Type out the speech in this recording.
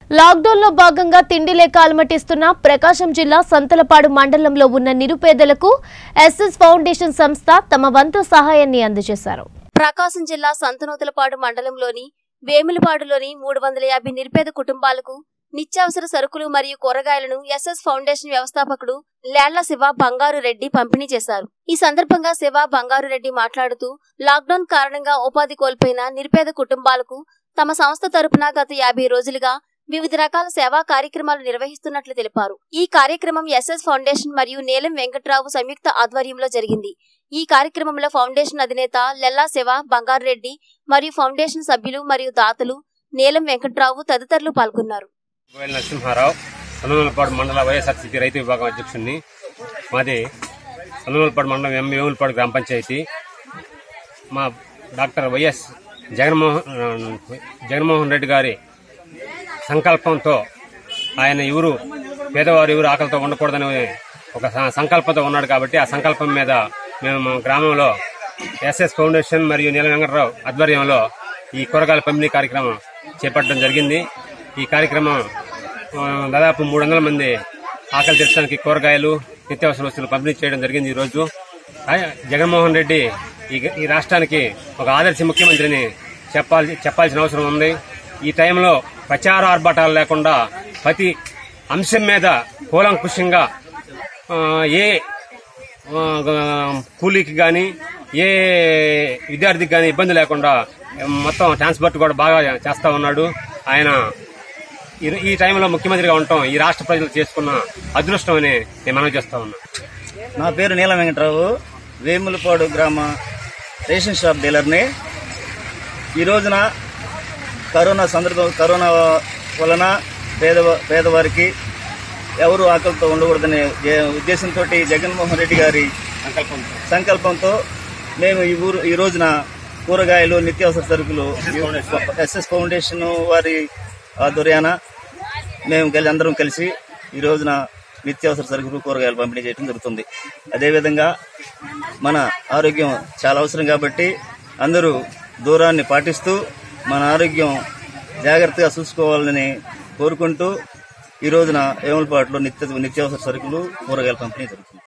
lockdown లో భాగంగా తిండి లేక అలమటిస్తున్న ప్రకాశం జిల్లా సంతలపాడు మండలంలో ఉన్న నిరుపేదలకు ఎస్ఎస్ ఫౌండేషన్ సంస్థ తమ వంతు సహాయాన్ని అందజేశారు ప్రకాశం జిల్లా సంతనూతలపాడు మండలంలోని వేములపాడులోని మూడు వందల యాభై నిరుపేద కుటుంబాలకు నిత్యావసర సరుకులు మరియు కూరగాయలను ఎస్ఎస్ ఫౌండేషన్ వ్యవస్థాపకుడు లేళ్ల శివ బంగారు రెడ్డి పంపిణీ చేశారు ఈ సందర్భంగా శివ బంగారు రెడ్డి మాట్లాడుతూ లాక్డౌన్ కారణంగా ఉపాధి కోల్పోయిన నిరుపేద కుటుంబాలకు తమ సంస్థ తరపున గత యాభై రోజులుగా వివిధ రకాల సేవా కార్యక్రమాలు నిర్వహిస్తున్నట్లు తెలిపారు ఈ కార్యక్రమం ఎస్ఎస్ ఫౌండేషన్ మరియు నీలం వెంకట్రావు సంయుక్త ఆధ్వర్యంలో జరిగింది ఈ కార్యక్రమంలో ఫౌండేషన్ అధినేత లెల్లా శివ బంగారు రెడ్డి మరియు ఫౌండేషన్ సభ్యులు మరియు దాతలు నీలం వెంకట్రావు తదితరులు పాల్గొన్నారు గోయల్ నరసింహారావు సన్నమలపాడు మండల వైఎస్ఆర్సీపీ రైతు విభాగం అధ్యక్షుడిని మాది సన్నమలపాడు మండలం ఎం వేములపాడు గ్రామ పంచాయతీ మా డాక్టర్ వైఎస్ జగన్మోహన్ జగన్మోహన్ రెడ్డి గారి సంకల్పంతో ఆయన ఎవరు పేదవారు ఎవరు ఆకలితో ఉండకూడదని ఒక స- సంకల్పంతో ఉన్నాడు కాబట్టి ఆ సంకల్పం మీద మేము మా గ్రామంలో ఎస్ఎస్ ఫౌండేషన్ మరియు నీల వెంకటరావు ఆధ్వర్యంలో ఈ కూరగాయల పంపిణీ కార్యక్రమం చేపట్టడం జరిగింది ఈ కార్యక్రమం ఆ, దాదాపు మూడు వందల మంది ఆకలి తీర్చడానికి కూరగాయలు నిత్యావసర వస్తువులు పంపిణీ చేయడం జరిగింది ఈ రోజు ఆ- జగన్మోహన్ రెడ్డి ఈ ఈ రాష్ట్రానికి ఒక ఆదర్శ ముఖ్యమంత్రిని చెప్పాలి చెప్పాల్సిన అవసరం ఉంది ఈ టైంలో ప్రచార ఆర్భాటాలు లేకుండా ప్రతి అంశం మీద కూలంకుషంగా ఆ, ఏ ఆ, గ- కూలీకి కానీ ఏ విద్యార్థికి కానీ ఇబ్బంది లేకుండా మొత్తం ట్రాన్స్పోర్ట్ కూడా బాగా చేస్తా ఉన్నాడు ఆయన ఈ- ఈ టైంలో ముఖ్యమంత్రిగా ఉండటం ఈ రాష్ట్ర ప్రజలు చేసుకున్న అదృష్టం అని నేను మనవి చేస్తా ఉన్నా నా పేరు నీలం వెంకట్రావు వేములపాడు గ్రామ రేషన్ షాప్ డీలర్ని ఈ రోజున కరోనా సందర్భం కరోనా వలన పేద పేదవారికి ఎవరు ఆకలితో ఉండకూడదనే ఏ- ఉద్దేశంతో జగన్మోహన్ రెడ్డి గారి సంకల్పంతో మేము ఈ ఊరు ఈ రోజున కూరగాయలు నిత్యావసర సరుకులు ఎస్ఎస్ ఫౌండేషన్ వారి ఆధ్వర్యాన మేము కలిసి అందరం కలిసి ఈ రోజున నిత్యావసర సరుకులు కూరగాయలు పంపిణీ చేయడం జరుగుతుంది అదేవిధంగా మన ఆరోగ్యం చాలా అవసరం కాబట్టి అందరూ దూరాన్ని పాటిస్తూ మన ఆరోగ్యం జాగ్రత్తగా చూసుకోవాలని కోరుకుంటూ ఈ రోజున వేములపాటులో నిత్య నిత్యావసర సరుకులు కూరగాయలు పంపిణీ జరుగుతుంది